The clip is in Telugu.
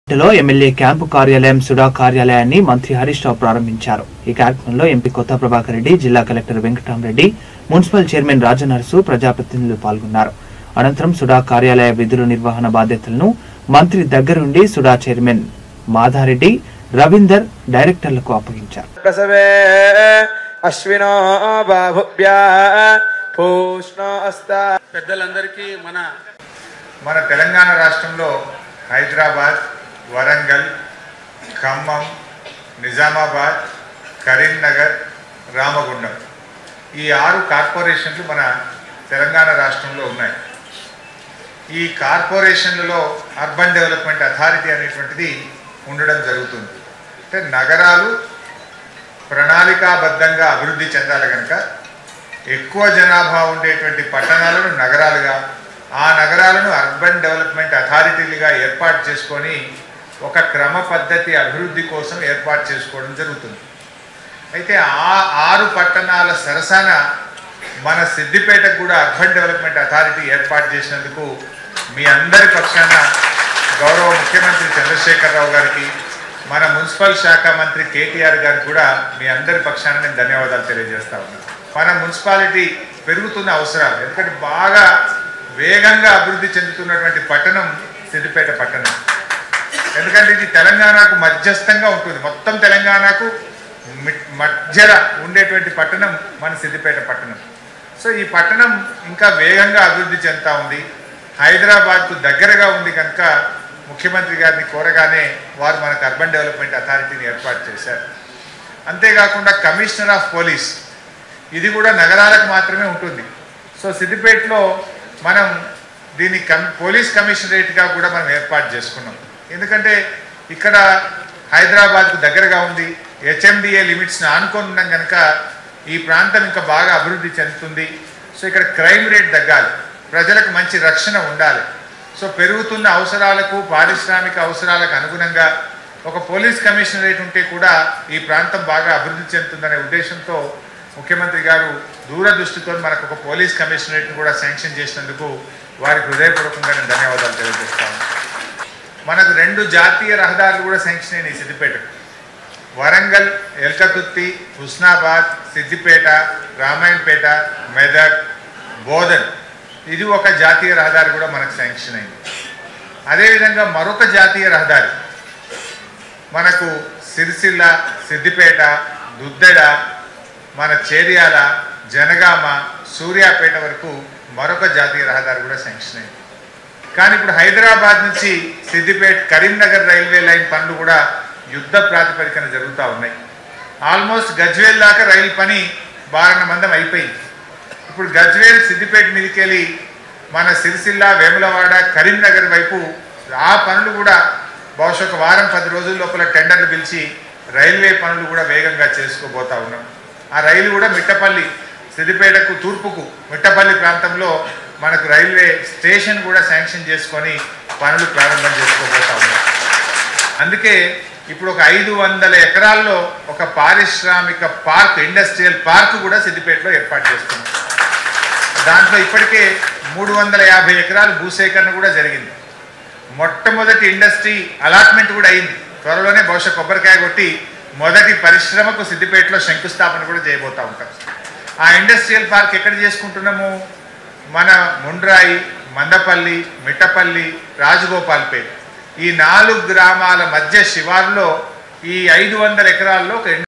లో ఎమ్మెల్యే క్యాంపు కార్యాలయం సుడా కార్యాలయాన్ని మంత్రి హరీష్ రావు ప్రారంభించారు ఈ కార్యక్రమంలో ఎంపీ కొత్త ప్రభాకర్ రెడ్డి జిల్లా collector Venkatarama Reddy municipal chairman Rajanarasu ప్రజాప్రతినిధులు పాల్గొన్నారు అనంతరం సుడా కార్యాలయ విధుల నిర్వహణ బాధ్యతలను మంత్రి దగ్గరుండి సుడా చైర్మన్ మాధారెడ్డి రవీందర్ డైరెక్టర్లకు అప్పగించారు ప్రసవే అశ్వినో బాహుభ్య పూష్ణో అస్తా పెద్దలందరికీ మన మన తెలంగాణ రాష్ట్రంలో హైదరాబాద్ వరంగల్ ఖమ్మం నిజామాబాద్ కరీంనగర్ రామగుండం ఈ ఆరు కార్పొరేషన్లు మన తెలంగాణ రాష్ట్రంలో ఉన్నాయి ఈ కార్పొరేషన్లలో అర్బన్ డెవలప్మెంట్ అథారిటీ అనేటువంటిది ఉండడం జరుగుతుంది అంటే నగరాలు ప్రణాళికాబద్ధంగా అభివృద్ధి చెందాలి కనుక ఎక్కువ జనాభా ఉండేటువంటి పట్టణాలను నగరాలుగా ఆ నగరాలను అర్బన్ డెవలప్మెంట్ అథారిటీలుగా ఏర్పాటు చేసుకొని ఒక క్రమ పద్ధతి అభివృద్ధి కోసం ఏర్పాటు చేసుకోవడం జరుగుతుంది అయితే ఆ ఆరు పట్టణాల సరసన మన సిద్దిపేటకు కూడా అర్బన్ డెవలప్మెంట్ అథారిటీ ఏర్పాటు చేసినందుకు మీ అందరి పక్షాన గౌరవ ముఖ్యమంత్రి చంద్రశేఖరరావు గారికి మన మున్సిపల్ శాఖ మంత్రి కేటీఆర్ గారికి కూడా మీ అందరి పక్షాన నేను ధన్యవాదాలు తెలియజేస్తా ఉన్నాను మన మున్సిపాలిటీ పెరుగుతున్న అవసరాలు ఎందుకంటే బాగా వేగంగా అభివృద్ధి చెందుతున్నటువంటి పట్టణం సిద్దిపేట పట్టణం ఎందుకంటే ఇది తెలంగాణకు మధ్యస్థంగా ఉంటుంది మొత్తం తెలంగాణకు మి- మధ్యలో ఉండేటువంటి పట్టణం మన సిద్దిపేట పట్టణం సో ఈ పట్టణం ఇంకా వేగంగా అభివృద్ధి చెందుతా ఉంది హైదరాబాద్కు దగ్గరగా ఉంది కనుక ముఖ్యమంత్రి గారిని కోరగానే వారు మనకు అర్బన్ డెవలప్మెంట్ అథారిటీని ఏర్పాటు చేశారు అంతేకాకుండా కమిషనర్ ఆఫ్ పోలీస్ ఇది కూడా నగరాలకు మాత్రమే ఉంటుంది సో సిద్దిపేటలో మనం దీన్ని కమ్ పోలీస్ కమిషనరేట్గా కూడా మనం ఏర్పాటు చేసుకున్నాం ఎందుకంటే ఇక్కడ హైదరాబాద్కు దగ్గరగా ఉంది హెచ్ఎండిఏ లిమిట్స్ని ఆనుకొని ఉన్నాం కనుక ఈ ప్రాంతం ఇంకా బాగా అభివృద్ధి చెందుతుంది సో ఇక్కడ క్రైమ్ రేట్ తగ్గాలి ప్రజలకు మంచి రక్షణ ఉండాలి సో పెరుగుతున్న అవసరాలకు పారిశ్రామిక అవసరాలకు అనుగుణంగా ఒక పోలీస్ కమిషనరేట్ ఉంటే కూడా ఈ ప్రాంతం బాగా అభివృద్ధి చెందుతుందనే ఉద్దేశంతో ముఖ్యమంత్రి గారు దూరదృష్టితో మనకు ఒక పోలీస్ కమిషనరేట్ని కూడా శాంక్షన్ చేసినందుకు వారికి హృదయపూర్వకంగా నేను ధన్యవాదాలు తెలియజేస్తాను మనకు రెండు జాతీయ రహదారులు కూడా శాంక్షన్ అయినాయి సిద్దిపేటకు వరంగల్ ఎల్కతుర్తి హుస్నాబాద్ సిద్దిపేట రామాయణపేట మెదక్ బోధన్ ఇది ఒక జాతీయ రహదారి కూడా మనకు శాంక్షన్ అయింది అదేవిధంగా మరొక జాతీయ రహదారి మనకు సిరిసిల్ల సిద్దిపేట దుద్దెడ మన చేర్యాల జనగామ సూర్యాపేట వరకు మరొక జాతీయ రహదారి కూడా శాంక్షన్ అయింది కానీ ఇప్పుడు హైదరాబాద్ నుంచి సిద్దిపేట కరీంనగర్ రైల్వే లైన్ పనులు కూడా యుద్ధ ప్రాతిపదికన జరుగుతూ ఉన్నాయి ఆల్మోస్ట్ గజ్వేల్ దాకా రైలు పని బారణ మందం అయిపోయింది ఇప్పుడు గజ్వేల్ సిద్దిపేట మీదకెళ్ళి మన సిరిసిల్ల వేములవాడ కరీంనగర్ వైపు ఆ పనులు కూడా బహుశా ఒక వారం పది రోజుల లోపల టెండర్లు పిలిచి రైల్వే పనులు కూడా వేగంగా చేసుకోబోతా ఉన్నాం ఆ రైలు కూడా మిట్టపల్లి సిద్దిపేటకు తూర్పుకు మిట్టపల్లి ప్రాంతంలో మనకు రైల్వే స్టేషన్ కూడా శాంక్షన్ చేసుకొని పనులు ప్రారంభం చేసుకోబోతా ఉన్నాం అందుకే ఇప్పుడు ఒక ఐదు వందల ఎకరాల్లో ఒక పారిశ్రామిక పార్క్ ఇండస్ట్రియల్ పార్క్ కూడా సిద్దిపేటలో ఏర్పాటు చేస్తున్నాం దాంట్లో ఇప్పటికే మూడు వందల యాభై ఎకరాలు భూసేకరణ కూడా జరిగింది మొట్టమొదటి ఇండస్ట్రీ అలాట్మెంట్ కూడా అయింది త్వరలోనే బహుశా కొబ్బరికాయ కొట్టి మొదటి పరిశ్రమకు సిద్దిపేటలో శంకుస్థాపన కూడా చేయబోతా ఉంటాం ఆ ఇండస్ట్రియల్ పార్క్ ఎక్కడ చేసుకుంటున్నాము మన ముండ్రాయి మందపల్లి మిట్టపల్లి రాజగోపాల్పేట్ ఈ నాలుగు గ్రామాల మధ్య శివార్లో ఈ ఐదు వందల ఎకరాల్లో ఒక